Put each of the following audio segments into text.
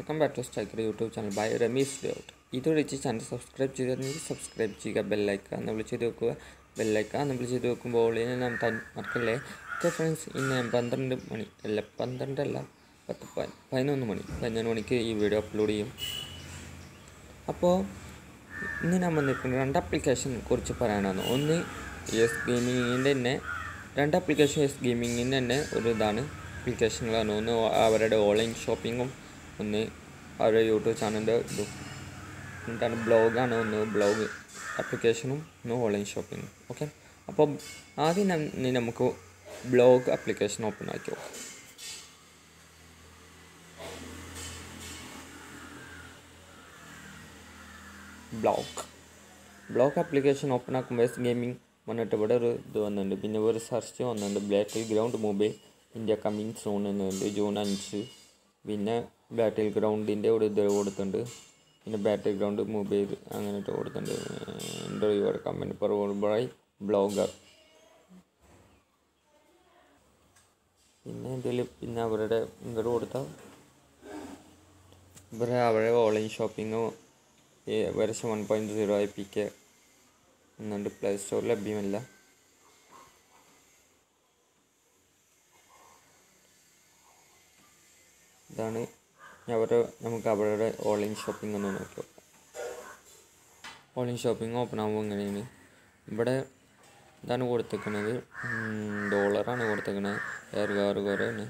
welcome back to striker YouTube channel by Ramees layout ഇതുവരെ ഈ channel subscribe ചെയ്തിരുന്നെങ്കിൽ subscribe ചെയ്യുക ബെല്ലൈക്ക എന്ന് വിളിച്ച് ചെയ്ത് വെക്കുക ബെല്ലൈക്ക എന്ന് വിളിച്ച് ചെയ്ത് വെക്കുമ്പോൾ ഇനി നാം തൻ മറക്കല്ലേ ഓക്കെ ഫ്രണ്ട്സ് ഇന്ന് ഞാൻ പന്ത്രണ്ട് മണി അല്ല പന്ത്രണ്ടല്ല പത്ത് പ- പതിനൊന്ന് മണി പതിനൊന്ന് മണിക്ക് ഈ വീഡിയോ അപ്ലോഡ് ചെയ്യും അപ്പോൾ ഇന്ന് ഞാൻ വന്നിരിക്കുന്നത് രണ്ട് ആപ്ലിക്കേഷൻ കുറിച്ച് പറയാനാണ് ഒന്ന് എസ് ഗെയിമിങ്ങിൻ്റെ തന്നെ രണ്ട് ആപ്ലിക്കേഷൻ എസ് ഗെയിമിങ്ങിൻ്റെ തന്നെ ഒരു ഇതാണ് ആപ്ലിക്കേഷനുകളാണ് ഒന്ന് അവരുടെ ഓൺലൈൻ ഷോപ്പിങ്ങും ഒന്ന് അവരുടെ യൂട്യൂബ് ചാനലിൻ്റെ ഇതും എന്താണ് ബ്ലോഗാണ് ഒന്ന് ബ്ലോഗ് ആപ്ലിക്കേഷനും ഒന്ന് ഓൺലൈൻ ഷോപ്പിങ്ങും ഓക്കെ അപ്പോൾ ആദ്യം നം- ഇനി നമുക്ക് ബ്ലോഗ് ആപ്ലിക്കേഷൻ ഓപ്പൺ ആക്കി നോക്കാം ബ്ലോഗ് ബ്ലോഗ് ആപ്ലിക്കേഷൻ ഓപ്പൺ ആക്കുമ്പോൾ എസ് ഗെയിമിംഗ് വന്നിട്ട് ഇവിടെ ഒരു ഇത് വന്നിട്ടുണ്ട് പിന്നെ ഒരു സെർച്ച് വന്നിട്ടുണ്ട് battleground mobile India coming soon എന്നുണ്ട് ജൂൺ അഞ്ച് പിന്നെ ബാറ്റിൽ ഗ്രൗണ്ടിൻ്റെ ഒരു ഇത് കൊടുത്തിട്ടുണ്ട് പിന്നെ ബാറ്റിൽ ഗ്രൗണ്ട് മൊബൈൽ അങ്ങനെയിട്ട് കൊടുത്തിട്ടുണ്ട് ഇൻ്റർവ്യൂ കമ്പനി ബൈ ബ്ലോഗർ പിന്നെ ഇതിൽ പിന്നെ അവരുടെ ഇങ്ങോട്ട് കൊടുത്താൽ ഇവരെ അവരുടെ online shopping version one point zero I P K എന്നുണ്ട് പ്ലേ സ്റ്റോറിൽ ലഭ്യമല്ല ഇതാണ് അവരുടെ നമുക്ക് അവരുടെ ഓൺലൈൻ ഷോപ്പിംഗ് ഒന്ന് നോക്കി നോക്കാം ഓൺലൈൻ ഷോപ്പിംഗ് ഓപ്പൺ ആകുമ്പോൾ എങ്ങനെയാണ് ഇവിടെ ഇതാണ് കൊടുത്തേക്കുന്നത് ഡോളറാണ് കൊടുത്തേക്കുന്നത് എയർ കാർ കുറേയാണ്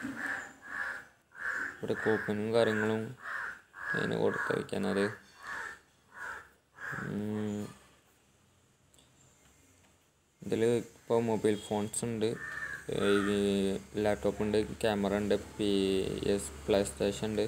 ഇവിടെ കൂപ്പണും കാര്യങ്ങളും അതിന് കൊടുത്തേക്കുന്നത് ഇതിൽ ഇപ്പോൾ മൊബൈൽ ഫോൺസ് ഉണ്ട് ലാപ്ടോപ്പ് ഉണ്ട് ക്യാമറ ഉണ്ട് പി എസ് പ്ലേ സ്റ്റേഷൻ ഉണ്ട്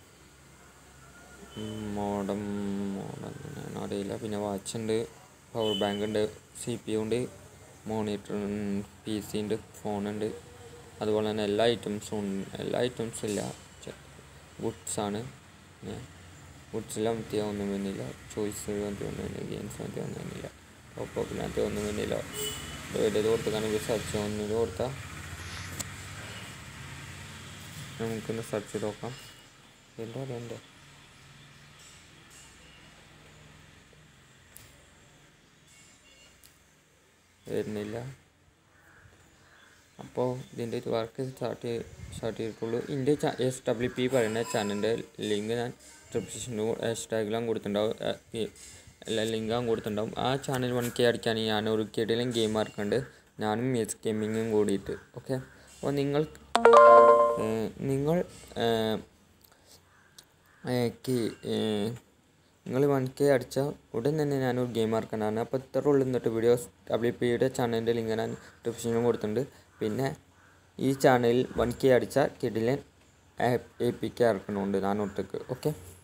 മോഡം മോഡം എങ്ങനെയാണെന്ന് അറിയില്ല പിന്നെ വാച്ച് ഉണ്ട് പവർ ബാങ്ക് ഉണ്ട് സി പി യു ഉണ്ട് മോണിറ്റർ പി സി ഉണ്ട് ഫോണുണ്ട് അതുപോലെ തന്നെ എല്ലാ ഐറ്റംസും ഉണ്ട് എല്ലാ ഐറ്റംസും ഇല്ല ഗുഡ്സ് ആണ് ഗുഡ്സിൽ അമർത്തിയ ഒന്നും വരുന്നില്ല ചോയ്സ് മതി ഒന്നും വരുന്നില്ല ഗെയിംസ് മതി ഒന്നും വരുന്നില്ല ടോപ്പ് അപ്പിനകത്ത് ഒന്നും വരുന്നില്ല ഏത് കൊടുത്താണെങ്കിൽ സെർച്ച് ഒന്നിൽ കൊടുത്താൽ നമുക്കൊന്ന് സെർച്ച് ചെയ്ത് നോക്കാം എന്താ അറിയണ്ടേ വരുന്നില്ല അപ്പോൾ ഇതിൻ്റെ ഇത് വർക്ക് സ്റ്റാർട്ട് സ്റ്റാർട്ട് ചെയ്തിട്ടുള്ളൂ ഇതിൻ്റെ എസ് ഡബ്ല്യു പി പറയുന്ന ചാനലിൻ്റെ ലിങ്ക് ഞാൻ ഡിസ്ക്രിപ്ഷനിലും ഹാഷ്ടാഗിലും കൊടുത്തിട്ടുണ്ടാവും ഏ, ഈ എല്ലാ ലിങ്കും കൊടുത്തിട്ടുണ്ടാവും ആ ചാനൽ വൺ കെ അടിക്കാൻ ഞാൻ ഒരു കിടയിലും ഗെയിം ആർക്കുണ്ട് ഞാനും എസ് ഗെയിമിങ്ങും കൂടിയിട്ട് ഓക്കെ അപ്പോൾ നിങ്ങൾ ഏ, നിങ്ങൾ ഏ, ഏ, കി- ഏ, നിങ്ങൾ വൺ കെ അടിച്ചാൽ ഉടൻ തന്നെ ഞാനൊരു ഗെയിം ആർക്കാനാണ് അപ്പോൾ ഇത്ര ഉള്ളു എന്നിട്ട് വീഡിയോസ് ഡബ്ല്യു പിയുടെ ചാനലിൻ്റെ ലിങ്ക് ഞാൻ ഡിസ്ക്രിപ്ഷനിലും കൊടുത്തിട്ടുണ്ട് പിന്നെ ഈ ചാനലിൽ വൺ കെ അടിച്ചാൽ കിടിലൻ എ പി കെ ഇറക്കണമുണ്ട് നാനൂറ്റക്ക് ഓക്കെ